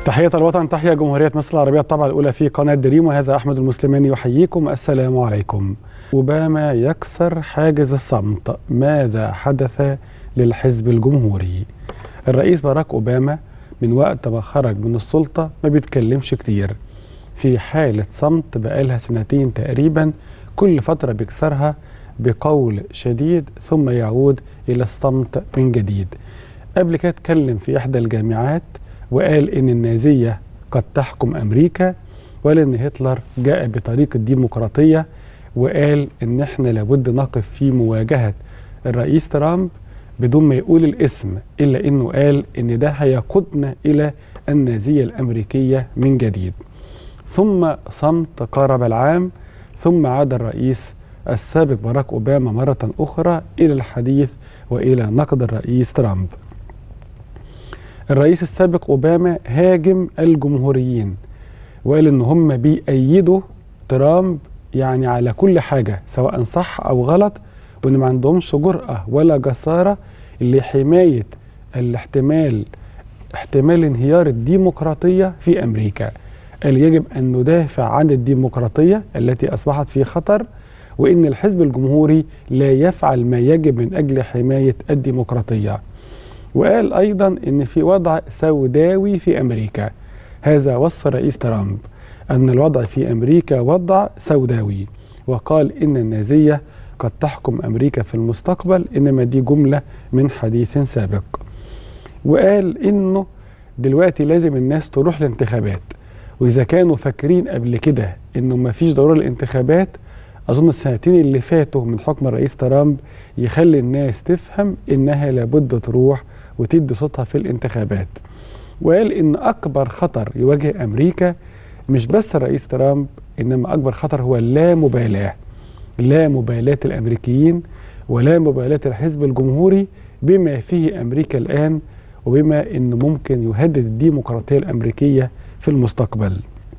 تحية الوطن تحية جمهورية مصر العربية الطبعة الأولى في قناة دريم وهذا أحمد المسلماني يحييكم السلام عليكم أوباما يكسر حاجز الصمت ماذا حدث للحزب الجمهوري الرئيس باراك أوباما من وقت ما خرج من السلطة ما بيتكلمش كتير في حالة صمت بقالها سنتين تقريبا كل فترة بيكسرها بقول شديد ثم يعود إلى الصمت من جديد قبل كده اتكلم في إحدى الجامعات وقال إن النازية قد تحكم أمريكا وقال إن هتلر جاء بطريق الديمقراطية وقال إن إحنا لابد نقف في مواجهة الرئيس ترامب بدون ما يقول الاسم إلا إنه قال إن ده هيقودنا إلى النازية الأمريكية من جديد ثم صمت قارب العام ثم عاد الرئيس السابق باراك أوباما مرة أخرى إلى الحديث وإلى نقد الرئيس ترامب الرئيس السابق أوباما هاجم الجمهوريين وقال إن هم بيأيدوا ترامب يعني على كل حاجة سواء صح أو غلط وإن ما عندهمش جرأة ولا جسارة لحماية الاحتمال احتمال انهيار الديمقراطية في أمريكا قال يجب أن ندافع عن الديمقراطية التي أصبحت في خطر وإن الحزب الجمهوري لا يفعل ما يجب من أجل حماية الديمقراطية وقال أيضا أن في وضع سوداوي في أمريكا هذا وصف رئيس ترامب أن الوضع في أمريكا وضع سوداوي وقال إن النازية قد تحكم أمريكا في المستقبل إنما دي جملة من حديث سابق وقال إنه دلوقتي لازم الناس تروح الانتخابات وإذا كانوا فاكرين قبل كده إنه ما فيش ضرورة للانتخابات أظن السنتين اللي فاتوا من حكم الرئيس ترامب يخلي الناس تفهم إنها لابد تروح وتدي صوتها في الانتخابات وقال إن أكبر خطر يواجه أمريكا مش بس الرئيس ترامب إنما أكبر خطر هو اللامبالاة لا مبالاة الأمريكيين ولا مبالاة الحزب الجمهوري بما فيه أمريكا الآن وبما أنه ممكن يهدد الديمقراطية الأمريكية في المستقبل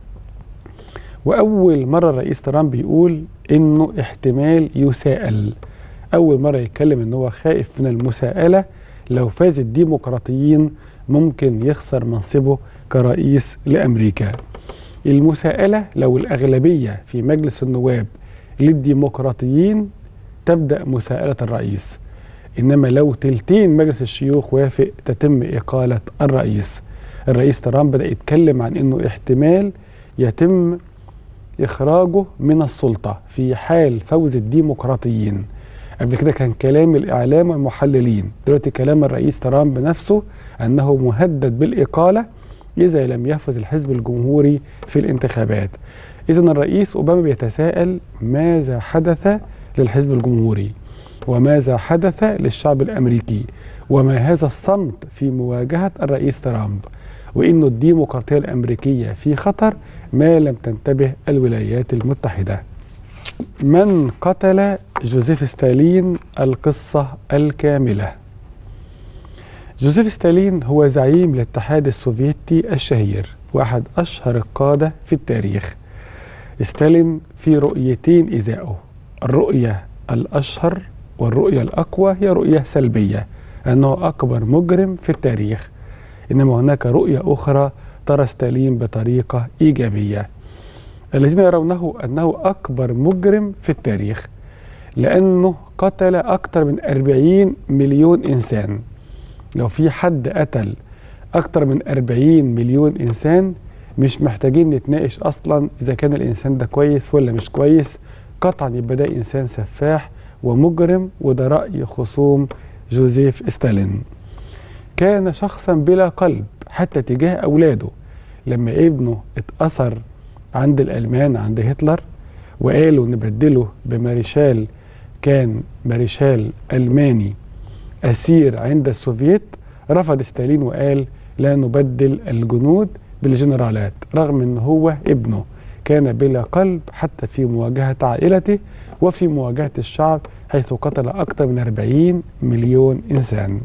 وأول مرة الرئيس ترامب يقول أنه احتمال يساءل أول مرة يتكلم أنه هو خائف من المساءلة لو فاز الديمقراطيين ممكن يخسر منصبه كرئيس لأمريكا المساءلة لو الأغلبية في مجلس النواب للديمقراطيين تبدأ مساءلة الرئيس إنما لو تلتين مجلس الشيوخ وافق تتم إقالة الرئيس الرئيس ترامب بدأ يتكلم عن أنه احتمال يتم إخراجه من السلطة في حال فوز الديمقراطيين قبل كده كان كلام الإعلام والمحللين دلوقتي كلام الرئيس ترامب نفسه أنه مهدد بالإقالة إذا لم يفز الحزب الجمهوري في الانتخابات إذا الرئيس أوباما بيتساءل ماذا حدث للحزب الجمهوري وماذا حدث للشعب الأمريكي وما هذا الصمت في مواجهة الرئيس ترامب وإن الديمقراطية الأمريكية في خطر ما لم تنتبه الولايات المتحدة من قتل جوزيف ستالين القصة الكاملة جوزيف ستالين هو زعيم الاتحاد السوفيتي الشهير واحد أشهر القادة في التاريخ ستالين في رؤيتين إزاءه الرؤية الأشهر والرؤية الأقوى هي رؤية سلبية أنه أكبر مجرم في التاريخ إنما هناك رؤية أخرى ترى ستالين بطريقة إيجابية الذين يرونه أنه أكبر مجرم في التاريخ لأنه قتل أكثر من 40 مليون إنسان لو في حد قتل أكثر من 40 مليون إنسان مش محتاجين نتناقش أصلا إذا كان الإنسان ده كويس ولا مش كويس قطعا يبقى ده إنسان سفاح ومجرم وده رأي خصوم جوزيف ستالين كان شخصا بلا قلب حتى تجاه أولاده لما ابنه اتأثر عند الألمان عند هتلر وقالوا نبدله بماريشال كان ماريشال ألماني أسير عند السوفييت رفض ستالين وقال لا نبدل الجنود بالجنرالات رغم ان هو ابنه كان بلا قلب حتى في مواجهة عائلته وفي مواجهة الشعب حيث قتل أكثر من 40 مليون إنسان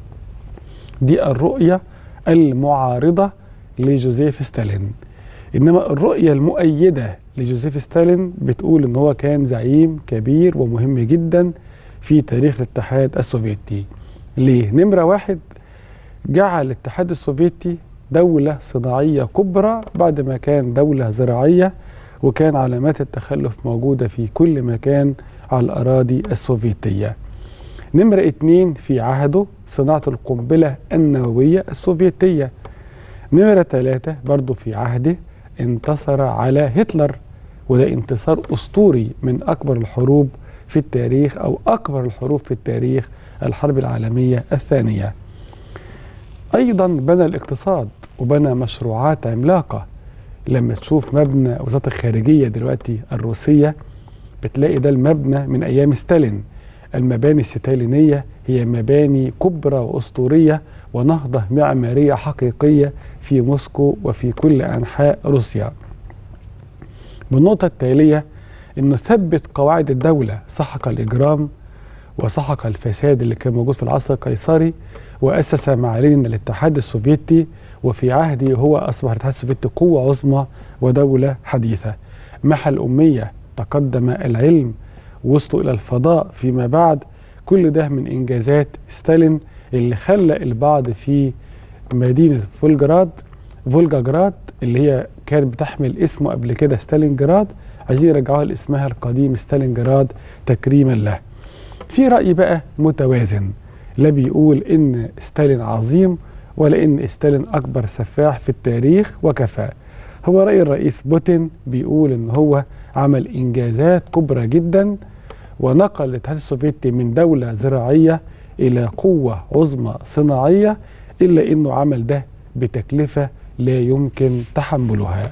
دي الرؤية المعارضة لجوزيف ستالين إنما الرؤية المؤيدة لجوزيف ستالين بتقول إن هو كان زعيم كبير ومهم جدا في تاريخ الاتحاد السوفيتي ليه؟ نمرة واحد جعل الاتحاد السوفيتي دولة صناعية كبرى بعد ما كان دولة زراعية وكان علامات التخلف موجودة في كل مكان على الأراضي السوفيتية نمرة اتنين في عهده صناعة القنبلة النووية السوفيتية نمرة ثلاثة برضو في عهده انتصر على هتلر وده انتصار أسطوري من أكبر الحروب في التاريخ أو أكبر الحروب في التاريخ الحرب العالمية الثانية أيضا بنى الاقتصاد وبنى مشروعات عملاقة لما تشوف مبنى وزارة الخارجية دلوقتي الروسية بتلاقي ده المبنى من أيام ستالين المباني الستالينية هي مباني كبرى وأسطورية ونهضة معمارية حقيقية في موسكو وفي كل أنحاء روسيا بالنقطة التالية أنه ثبت قواعد الدولة سحق الإجرام وسحق الفساد اللي كان موجود في العصر القيصري وأسس معالين الاتحاد السوفيتي وفي عهده هو أصبح الاتحاد السوفيتي قوة عظمى ودولة حديثة محى الأمية تقدم العلم وصلوا إلى الفضاء فيما بعد كل ده من إنجازات ستالين اللي خلى البعض في مدينة فولجراد فولجاجراد اللي هي كانت بتحمل اسمه قبل كده ستالينجراد عايزين يرجعوها لاسمها القديم ستالينجراد تكريما له في رأي بقى متوازن لا بيقول إن ستالين عظيم ولا إن ستالين أكبر سفاح في التاريخ وكفى هو رأي الرئيس بوتين بيقول إن هو عمل إنجازات كبرى جدا ونقل الاتحاد السوفيتي من دولة زراعية إلى قوة عظمى صناعية إلا إنه عمل ده بتكلفة لا يمكن تحملها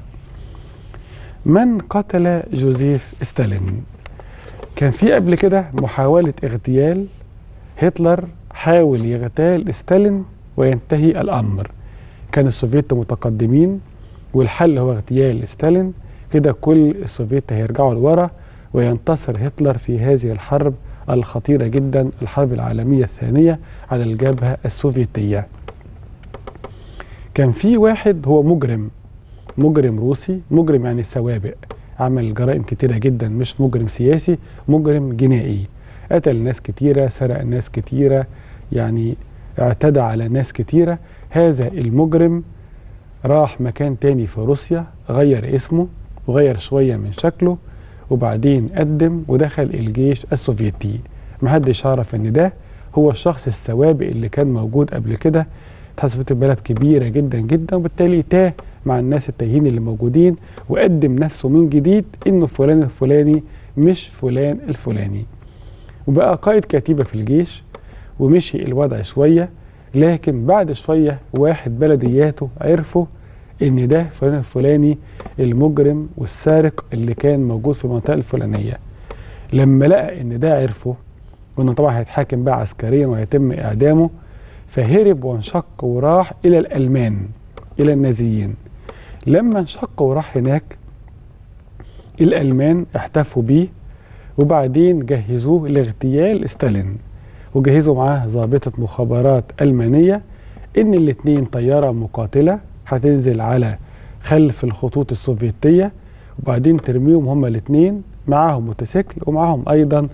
من قتل جوزيف ستالين كان في قبل كده محاولة اغتيال هتلر حاول يغتال ستالين وينتهي الأمر كان السوفيت متقدمين والحل هو اغتيال ستالين كده كل السوفيت هيرجعوا لورا وينتصر هتلر في هذه الحرب الخطيرة جدا الحرب العالمية الثانية على الجبهة السوفيتية كان في واحد هو مجرم مجرم روسي مجرم يعني سوابق عمل جرائم كتيرة جدا مش مجرم سياسي مجرم جنائي قتل ناس كتيرة سرق ناس كتيرة يعني اعتدى على ناس كتيرة هذا المجرم راح مكان تاني في روسيا غير اسمه وغير شوية من شكله وبعدين قدم ودخل الجيش السوفيتي محدش عرف ان ده هو الشخص السوابق اللي كان موجود قبل كده الاتحاد السوفيتي بلد كبيرة جدا جدا وبالتالي تاه مع الناس التايهين اللي موجودين وقدم نفسه من جديد انه فلان الفلاني مش فلان الفلاني وبقى قائد كتيبة في الجيش ومشي الوضع شوية لكن بعد شوية واحد بلدياته عرفوا ان ده فلان الفلاني المجرم والسارق اللي كان موجود في المنطقة الفلانية لما لقى ان ده عرفه وانه طبعا هيتحاكم بقى عسكريا وهيتم اعدامه فهرب وانشق وراح الى الالمان الى النازيين لما انشق وراح هناك الالمان احتفوا بيه وبعدين جهزوه لاغتيال ستالين وجهزوا معاه ضابطة مخابرات ألمانية إن الاتنين طيارة مقاتلة هتنزل على خلف الخطوط السوفيتية وبعدين ترميهم هما الاتنين معاهم موتوسيكل ومعاهم أيضا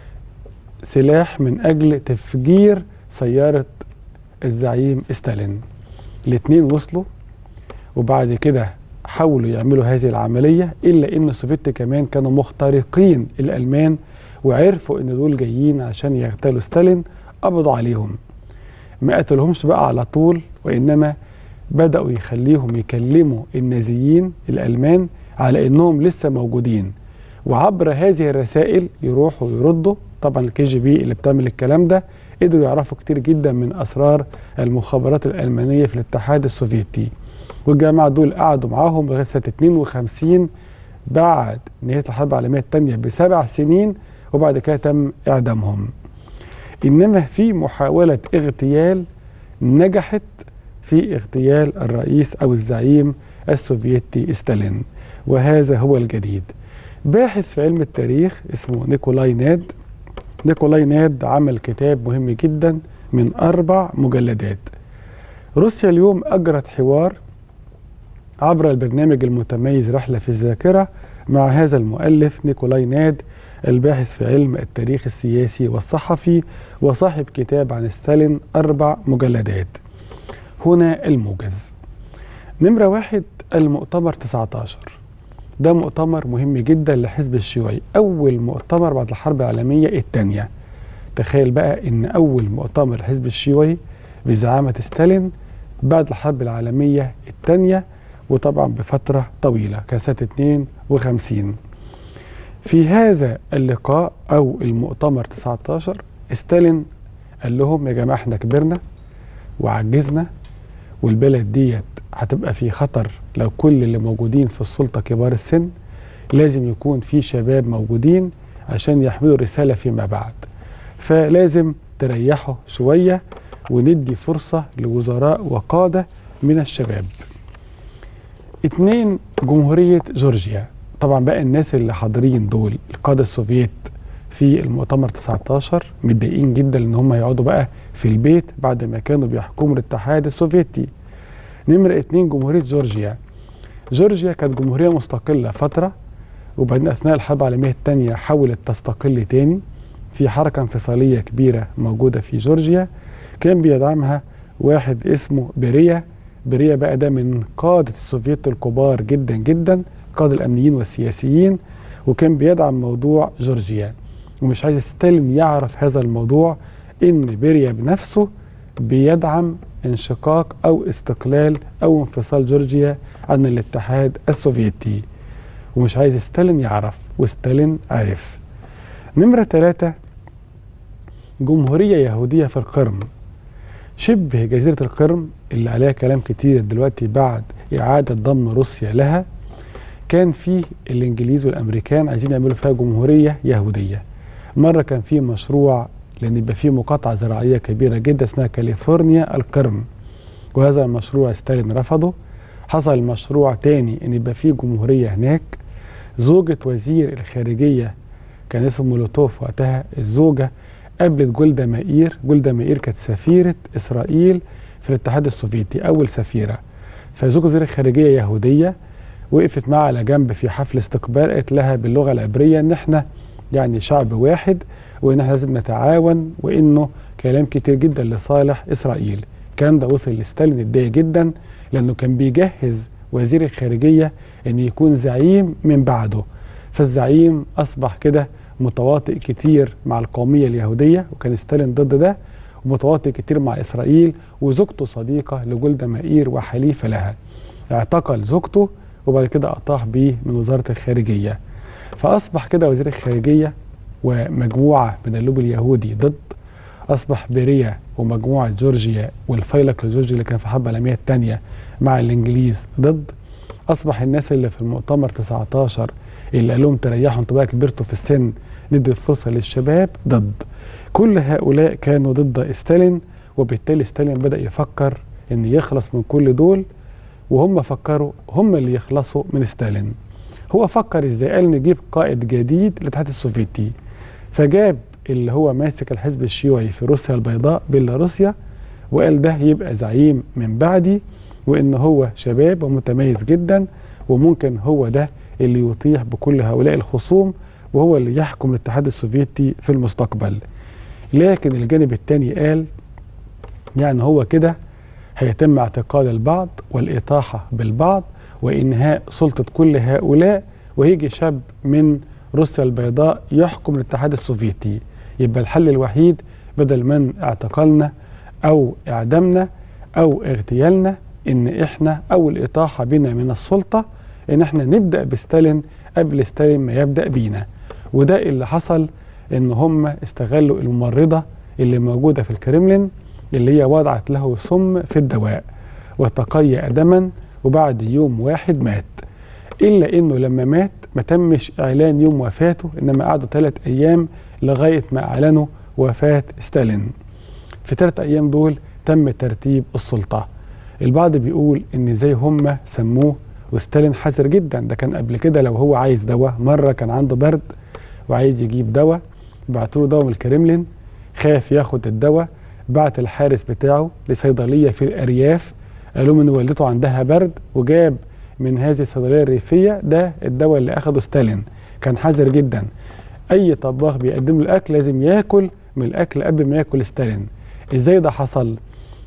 سلاح من أجل تفجير سيارة الزعيم ستالين الاتنين وصلوا وبعد كده حاولوا يعملوا هذه العملية إلا إن السوفيت كمان كانوا مخترقين الألمان وعرفوا إن دول جايين عشان يغتالوا ستالين قبضوا عليهم ما قتلهمش بقى على طول وإنما بدأوا يخليهم يكلموا النازيين الألمان على إنهم لسه موجودين وعبر هذه الرسائل يروحوا يردوا طبعا الكي جي بي اللي بتعمل الكلام ده قدروا يعرفوا كتير جدا من أسرار المخابرات الألمانية في الاتحاد السوفيتي والجماعة دول قعدوا معاهم لغاية سنة 52 بعد نهاية الحرب العالمية الثانية بسبع سنين وبعد كده تم إعدامهم إنما في محاولة اغتيال نجحت في اغتيال الرئيس أو الزعيم السوفيتي ستالين وهذا هو الجديد باحث في علم التاريخ اسمه نيكولاي ناد نيكولاي ناد عمل كتاب مهم جدا من أربع مجلدات روسيا اليوم أجرت حوار عبر البرنامج المتميز رحلة في الذاكرة مع هذا المؤلف نيكولاي ناد الباحث في علم التاريخ السياسي والصحفي وصاحب كتاب عن ستالين أربع مجلدات هنا الموجز نمرة واحد المؤتمر 19 ده مؤتمر مهم جدا لحزب الشيوعي أول مؤتمر بعد الحرب العالمية الثانية تخيل بقى إن أول مؤتمر الحزب الشيوعي بزعامة ستالين بعد الحرب العالمية الثانية وطبعا بفترة طويلة كان سنة 52 في هذا اللقاء أو المؤتمر 19 ستالين قال لهم يا جماعة احنا كبرنا وعجزنا والبلد ديت هتبقى في خطر لو كل اللي موجودين في السلطة كبار السن لازم يكون في شباب موجودين عشان يحملوا الرسالة فيما بعد فلازم تريحوا شوية وندي فرصة لوزراء وقادة من الشباب اتنين جمهورية جورجيا طبعا بقى الناس اللي حاضرين دول القادة السوفييت في المؤتمر 19 متضايقين جدا ان هم يقعدوا بقى في البيت بعد ما كانوا بيحكموا الاتحاد السوفيتي نمرة اتنين جمهورية جورجيا جورجيا كانت جمهورية مستقلة فترة وبعدين أثناء الحرب العالمية الثانية حاولت تستقل تاني في حركة انفصالية كبيرة موجودة في جورجيا كان بيدعمها واحد اسمه بريا بريا بقى ده من قادة السوفيت الكبار جدا جدا قادة الأمنيين والسياسيين وكان بيدعم موضوع جورجيا ومش عايز ستالين يعرف هذا الموضوع ان بريا بنفسه بيدعم انشقاق او استقلال او انفصال جورجيا عن الاتحاد السوفيتي ومش عايز ستالين يعرف وستالين عرف نمرة ثلاثة جمهورية يهودية في القرم شبه جزيرة القرم اللي عليها كلام كتير دلوقتي بعد إعادة ضم روسيا لها كان فيه الإنجليز والأمريكان عايزين يعملوا فيها جمهورية يهودية مرة كان في مشروع لأن يبقى في مقاطعة زراعية كبيرة جدا اسمها كاليفورنيا القرم وهذا المشروع ستالين رفضه حصل مشروع تاني ان يبقى في جمهورية هناك زوجة وزير الخارجية كان اسمه مولوتوف وقتها الزوجة قابلت جولدا مائير جولدا مائير كانت سفيرة إسرائيل في الاتحاد السوفيتي أول سفيرة فزوجة وزير الخارجية يهودية وقفت معها على جنب في حفل استقبال قالت لها باللغة العبرية إن إحنا يعني شعب واحد وإن إحنا لازم نتعاون وإنه كلام كتير جدا لصالح إسرائيل الكلام ده وصل لستالين اتضايق جدا لأنه كان بيجهز وزير الخارجية إن يكون زعيم من بعده فالزعيم أصبح كده متواطئ كتير مع القومية اليهودية وكان ستالين ضد ده ومتواطئ كتير مع إسرائيل وزوجته صديقة لجولدا مائير وحليفة لها اعتقل زوجته وبعد كده أطاح بيه من وزارة الخارجية فأصبح كده وزير الخارجية ومجموعة من اللوب اليهودي ضد أصبح بيريا ومجموعة جورجيا والفيلق الجورجي اللي كان في الحرب العالمية الثانية مع الإنجليز ضد أصبح الناس اللي في المؤتمر 19 اللي قال لهم تريحوا انتوا بقى كبرتوا في السن ندي الفرصة للشباب ضد كل هؤلاء كانوا ضد ستالين وبالتالي ستالين بدأ يفكر ان يخلص من كل دول وهم فكروا هم اللي يخلصوا من ستالين هو فكر ازاي قال نجيب قائد جديد للاتحاد السوفيتي فجاب اللي هو ماسك الحزب الشيوعي في روسيا البيضاء بيلاروسيا وقال ده يبقى زعيم من بعدي وان هو شباب ومتميز جدا وممكن هو ده اللي يطيح بكل هؤلاء الخصوم وهو اللي يحكم الاتحاد السوفيتي في المستقبل لكن الجانب الثاني قال يعني هو كده هيتم اعتقال البعض والإطاحة بالبعض وإنهاء سلطة كل هؤلاء وهيجي شاب من روسيا البيضاء يحكم الاتحاد السوفيتي يبقى الحل الوحيد بدل من اعتقلنا أو إعدامنا أو اغتيالنا إن إحنا أو الإطاحة بنا من السلطة إن إحنا نبدأ بستالين قبل ستالين ما يبدأ بينا وده اللي حصل إن هم استغلوا الممرضة اللي موجودة في الكرملين اللي هي وضعت له سم في الدواء وتقيأ دما وبعد يوم واحد مات إلا إنه لما مات ما تمش إعلان يوم وفاته إنما قعدوا ثلاث أيام لغاية ما أعلنوا وفاة ستالين في ثلاث أيام دول تم ترتيب السلطة البعض بيقول إن زي هم سموه وستالين حذر جدا ده كان قبل كده لو هو عايز دواء مرة كان عنده برد وعايز يجيب دواء بعتوا له دواء من الكرملين خاف ياخد الدواء بعت الحارس بتاعه لصيدليه في الارياف قالوا ان والدته عندها برد وجاب من هذه الصيدليه الريفيه ده الدواء اللي اخده ستالين كان حذر جدا اي طباخ بيقدم له الاكل لازم ياكل من الاكل قبل ما ياكل ستالين ازاي ده حصل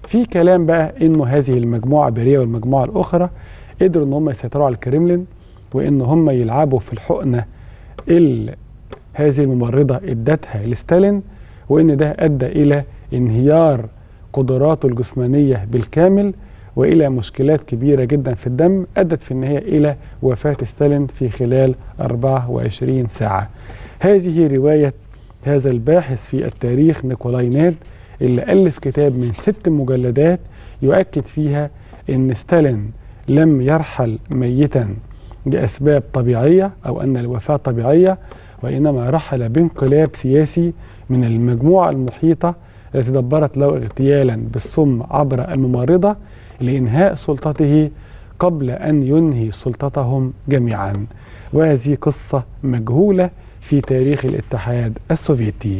في كلام بقى انه هذه المجموعه بريه والمجموعه الاخرى قدروا ان هم يسيطروا على الكريملين وان هم يلعبوا في الحقنه اللي هذه الممرضه ادتها لستالين وان ده ادى الى انهيار قدراته الجسمانيه بالكامل والى مشكلات كبيره جدا في الدم ادت في النهايه الى وفاه ستالين في خلال 24 ساعه. هذه روايه هذا الباحث في التاريخ نيكولاي ناد اللي الف كتاب من ست مجلدات يؤكد فيها ان ستالين لم يرحل ميتا لاسباب طبيعيه او ان الوفاه طبيعيه وانما رحل بانقلاب سياسي من المجموعه المحيطه التي دبرت له اغتيالا بالسم عبر الممرضه لانهاء سلطته قبل ان ينهي سلطتهم جميعا وهذه قصه مجهوله في تاريخ الاتحاد السوفيتي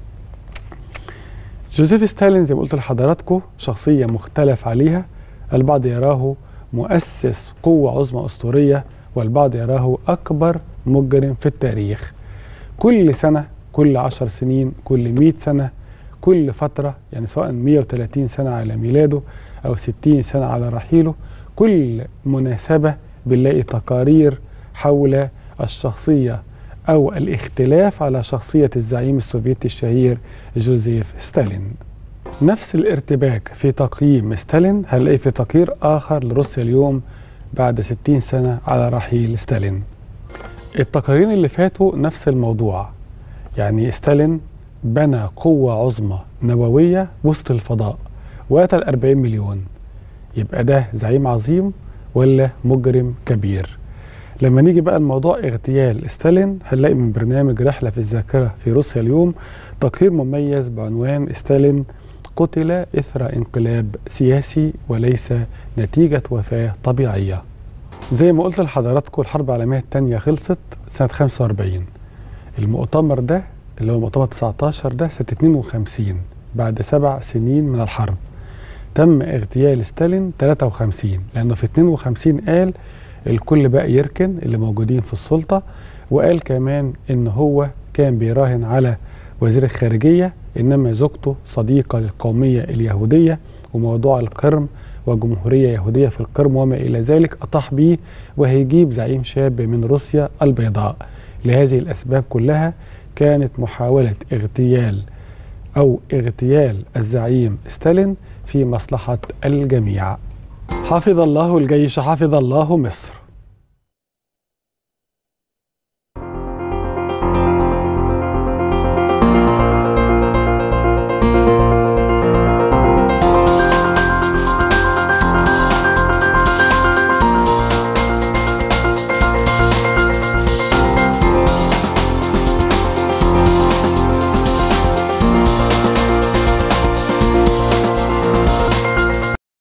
جوزيف ستالين زي ما قلت لحضراتكم شخصيه مختلف عليها البعض يراه مؤسس قوه عظمى اسطوريه والبعض يراه اكبر مجرم في التاريخ كل سنه كل عشر سنين كل مئة سنه كل فترة يعني سواء 130 سنة على ميلاده أو 60 سنة على رحيله كل مناسبة بنلاقي تقارير حول الشخصية أو الاختلاف على شخصية الزعيم السوفيتي الشهير جوزيف ستالين نفس الارتباك في تقييم ستالين هنلاقيه في تقرير آخر لروسيا اليوم بعد 60 سنة على رحيل ستالين التقاريرين اللي فاتوا نفس الموضوع يعني ستالين بنى قوة عظمى نووية وسط الفضاء وقتل 40 مليون يبقى ده زعيم عظيم ولا مجرم كبير لما نيجي بقى الموضوع اغتيال ستالين هنلاقي من برنامج رحلة في الذاكرة في روسيا اليوم تقرير مميز بعنوان ستالين قتل إثر انقلاب سياسي وليس نتيجة وفاة طبيعية زي ما قلت لحضراتكم الحرب العالمية الثانية خلصت سنة 45 المؤتمر ده اللي هو مؤتمر 19 ده سنة 52 بعد سبع سنين من الحرب تم اغتيال ستالين 53 لأنه في 52 قال الكل بقى يركن اللي موجودين في السلطة وقال كمان إن هو كان بيراهن على وزير الخارجية إنما زوجته صديقة للقومية اليهودية وموضوع القرم وجمهورية يهودية في القرم وما إلى ذلك أطاح به وهيجيب زعيم شاب من روسيا البيضاء لهذه الأسباب كلها كانت محاولة اغتيال أو اغتيال الزعيم ستالين في مصلحة الجميع حفظ الله الجيش حفظ الله مصر